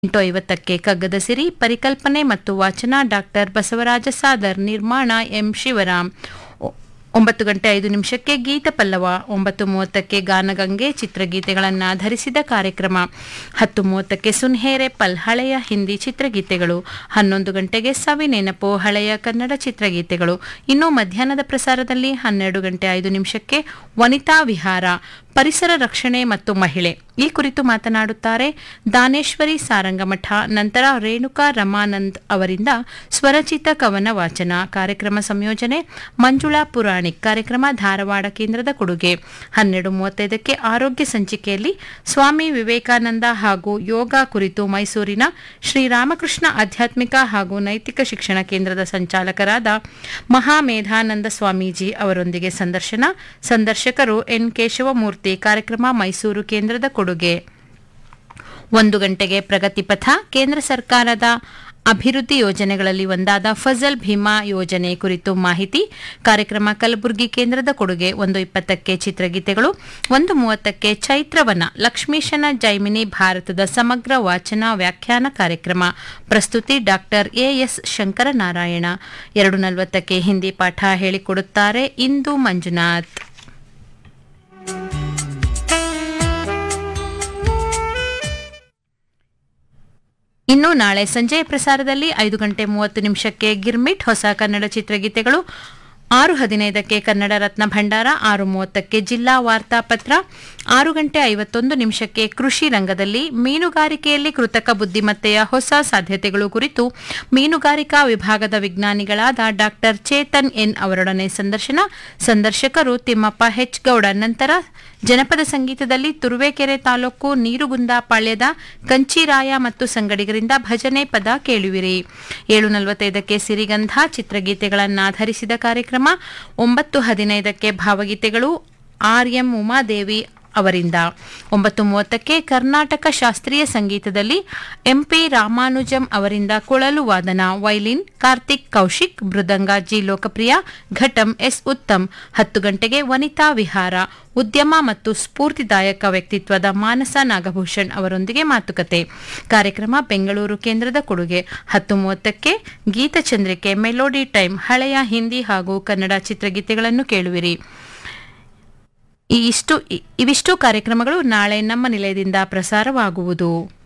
ಎಂಟು ಐವತ್ತಕ್ಕೆ ಕಗ್ಗದ ಸಿರಿ ಪರಿಕಲ್ಪನೆ ಮತ್ತು ವಾಚನ ಡಾಕ್ಟರ್ ಬಸವರಾಜ ಸಾದರ್ ನಿರ್ಮಾಣ ಎಂ ಶಿವರಾಮ್ ಒ- ಒಂಬತ್ತು ಗಂಟೆ ಐದು ನಿಮಿಷಕ್ಕೆ ಗೀತ ಪಲ್ಲವ ಒಂಬತ್ತು ಮೂವತ್ತಕ್ಕೆ ಗಾನಗಂಗೆ ಚಿತ್ರಗೀತೆಗಳನ್ನು ಧರಿಸಿದ ಕಾರ್ಯಕ್ರಮ ಹತ್ತು ಮೂವತ್ತಕ್ಕೆ ಸುನ್ಹೇರೆ ಪಲ್ ಹಳೆಯ ಹಿಂದಿ ಚಿತ್ರಗೀತೆಗಳು ಹನ್ನೊಂದು ಗಂಟೆಗೆ ಸವಿ ನೆನಪು ಹಳೆಯ ಕನ್ನಡ ಚಿತ್ರಗೀತೆಗಳು ಇನ್ನು ಮಧ್ಯಾಹ್ನದ ಪ್ರಸಾರದಲ್ಲಿ ಹನ್ನೆರಡು ಗಂಟೆ ಐದು ನಿಮಿಷಕ್ಕೆ ವನಿತಾ ವಿಹಾರ ಪರಿಸರ ರಕ್ಷಣೆ ಮತ್ತು ಮಹಿಳೆ ಈ ಕುರಿತು ಮಾತನಾಡುತ್ತಾರೆ ದಾನೇಶ್ವರಿ ಸಾರಂಗಮಠ ನಂತರ ರೇಣುಕಾ ರಮಾನಂದ್ ಅವರಿಂದ ಸ್ವರಚಿತ ಕವನ ವಾಚನ ಕಾರ್ಯಕ್ರಮ ಸಂಯೋಜನೆ ಮಂಜುಳಾ ಪುರಾಣಿಕ್ ಕಾರ್ಯಕ್ರಮ ಧಾರವಾಡ ಕೇಂದ್ರದ ಕೊಡುಗೆ ಹನ್ನೆರಡು ಮೂವತ್ತೈದಕ್ಕೆ ಆರೋಗ್ಯ ಸಂಚಿಕೆಯಲ್ಲಿ ಸ್ವಾಮಿ ವಿವೇಕಾನಂದ ಹಾಗೂ ಯೋಗ ಕುರಿತು ಮೈಸೂರಿನ ಶ್ರೀರಾಮಕೃಷ್ಣ ಆಧ್ಯಾತ್ಮಿಕ ಹಾಗೂ ನೈತಿಕ ಶಿಕ್ಷಣ ಕೇಂದ್ರದ ಸಂಚಾಲಕರಾದ ಮಹಾಮೇಧಾನಂದ ಸ್ವಾಮೀಜಿ ಅವರೊಂದಿಗೆ ಸಂದರ್ಶನ ಸಂದರ್ಶಕರು ಎನ್ ಕೇಶವಮೂರ್ತಿ ಕಾರ್ಯಕ್ರಮ ಮೈಸೂರು ಕೇಂದ್ರದ ಕೊಡುಗೆ ಒಂದು ಗಂಟೆಗೆ ಪ್ರಗತಿ ಪಥ ಕೇಂದ್ರ ಸರ್ಕಾರದ ಅಭಿವೃದ್ಧಿ ಯೋಜನೆಗಳಲ್ಲಿ ಒಂದಾದ ಫಜಲ್ ಭೀಮಾ ಯೋಜನೆ ಕುರಿತು ಮಾಹಿತಿ ಕಾರ್ಯಕ್ರಮ ಕಲಬುರಗಿ ಕೇಂದ್ರದ ಕೊಡುಗೆ ಒಂದು ಇಪ್ಪತ್ತಕ್ಕೆ ಚಿತ್ರಗೀತೆಗಳು ಒಂದು ಮೂವತ್ತಕ್ಕೆ ಚೈತ್ರವನ ಲಕ್ಷ್ಮೀಶನ ಜೈಮಿನಿ ಭಾರತದ ಸಮಗ್ರ ವಾಚನ ವ್ಯಾಖ್ಯಾನ ಕಾರ್ಯಕ್ರಮ ಪ್ರಸ್ತುತಿ ಡಾಕ್ಟರ್ ಎಎಸ್ ಶಂಕರನಾರಾಯಣ ಎರಡು ನಲವತ್ತಕ್ಕೆ ಹಿಂದಿ ಪಾಠ ಹೇಳಿಕೊಡುತ್ತಾರೆ ಇಂದು ಮಂಜುನಾಥ್ ಇನ್ನು ನಾಳೆ ಸಂಜೆ ಪ್ರಸಾರದಲ್ಲಿ ಐದು ಗಂಟೆ ಮೂವತ್ತು ನಿಮಿಷಕ್ಕೆ ಗಿರ್ಮಿಟ್ ಹೊಸ ಕನ್ನಡ ಚಿತ್ರಗೀತೆಗಳು ಆರು ಹದಿನೈದಕ್ಕೆ ಕನ್ನಡ ರತ್ನ ಭಂಡಾರ ಆರು ಮೂವತ್ತಕ್ಕೆ ಜಿಲ್ಲಾ ವಾರ್ತಾಪತ್ರ ಆರು ಗಂಟೆ ಐವತ್ತೊಂದು ನಿಮಿಷಕ್ಕೆ ಕೃಷಿ ರಂಗದಲ್ಲಿ ಮೀನುಗಾರಿಕೆಯಲ್ಲಿ ಕೃತಕ ಬುದ್ಧಿಮತ್ತೆಯ ಹೊಸ ಸಾಧ್ಯತೆಗಳು ಕುರಿತು ಮೀನುಗಾರಿಕಾ ವಿಭಾಗದ ವಿಜ್ಞಾನಿಗಳಾದ ಡಾಕ್ಟರ್ ಚೇತನ್ ಎನ್ ಅವರೊಡನೆ ಸಂದರ್ಶನ ಸಂದರ್ಶಕರು ತಿಮ್ಮಪ್ಪ ಹೆಚ್ ಗೌಡ ನಂತರ ಜನಪದ ಸಂಗೀತದಲ್ಲಿ ತುರುವೇಕೆರೆ ತಾಲೂಕು ನೀರುಗುಂದ ಪಾಳ್ಯದ ಕಂಚಿರಾಯ ಮತ್ತು ಸಂಗಡಿಗರಿಂದ ಭಜನೆ ಪದ ಕೇಳುವಿರಿ ಏಳು ನಲವತ್ತೈದಕ್ಕೆ ಸಿರಿಗಂಧ ಚಿತ್ರಗೀತೆಗಳನ್ನಾಧರಿಸಿದ ಕಾರ್ಯಕ್ರಮ ಒಂಬತ್ತು ಹದಿನೈದಕ್ಕೆ ಭಾವಗೀತೆಗಳು ಆರ್ ಎಂ ಉಮಾದೇವಿ ಅವರಿಂದ ಒಂಬತ್ತು ಮೂವತ್ತಕ್ಕೆ ಕರ್ನಾಟಕ ಶಾಸ್ತ್ರೀಯ ಸಂಗೀತದಲ್ಲಿ ಎಂಪಿ ರಾಮಾನುಜಂ ಅವರಿಂದ ಕೊಳಲು ವಾದನ violin Karthik Kaushik mridanga G Lokapriya ghatam S Uttam ಹತ್ತು ಗಂಟೆಗೆ ವನಿತಾ ವಿಹಾರ ಉದ್ಯಮ ಮತ್ತು ಸ್ಫೂರ್ತಿದಾಯಕ ವ್ಯಕ್ತಿತ್ವದ ಮಾನಸ ನಾಗಭೂಷಣ್ ಅವರೊಂದಿಗೆ ಮಾತುಕತೆ ಕಾರ್ಯಕ್ರಮ ಬೆಂಗಳೂರು ಕೇಂದ್ರದ ಕೊಡುಗೆ ಹತ್ತು ಮೂವತ್ತಕ್ಕೆ ಗೀತಚಂದ್ರಿಕೆ ಮೆಲೋಡಿ ಟೈಮ್ ಹಳೆಯ ಹಿಂದಿ ಹಾಗೂ ಕನ್ನಡ ಚಿತ್ರಗೀತೆಗಳನ್ನು ಕೇಳುವಿರಿ ಈ ಇಷ್ಟು ಇ- ಇವಿಷ್ಟು ಕಾರ್ಯಕ್ರಮಗಳು ನಾಳೆ ನಮ್ಮ ನಿಲಯದಿಂದ ಪ್ರಸಾರವಾಗುವುದು